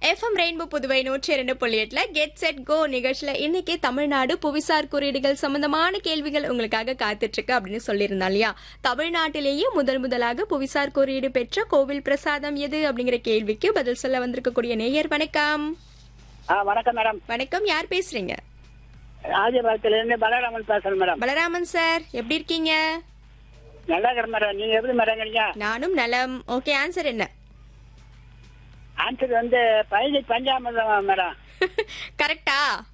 FM rainbow Puduvai நூற்றி இரண்டு புள்ளி எட்டுல கெட் செட் கோ நிகழ்ச்சியில இன்னைக்கு தமிழ்நாடு புவிசார் குறியீடுகள் சம்பந்தமான கேள்விகள் உங்களுக்காக காத்துட்டு இருக்கு அப்படின்னு சொல்லியிருந்தா இல்லையா தமிழ்நாட்டிலேயே முதல் முதலாக புவிசார் குறியீடு பெற்ற கோவில் பிரசாதம் எது அப்படிங்கிற கேள்விக்கு பதில் சொல்ல வந்திருக்கக்கூடிய நேயர் வணக்கம் ஆ வணக்கம் மேடம் வணக்கம் யார் பேசுறீங்க ஆதிபாகத்துல இருந்து பலராமன் பேசுறேன் மேடம் பலராமன் சார் எப்படி இருக்கீங்க நல்லா இருக்கிறேன் மேடம் நீங்க எப்படி மேடம் இருக்கீங்க நானும் நலம் ஓகே ஆன்சர் என்ன ஆன்சர் வந்து பழனி பஞ்சாமிர்தம் மேடம் கரெக்டா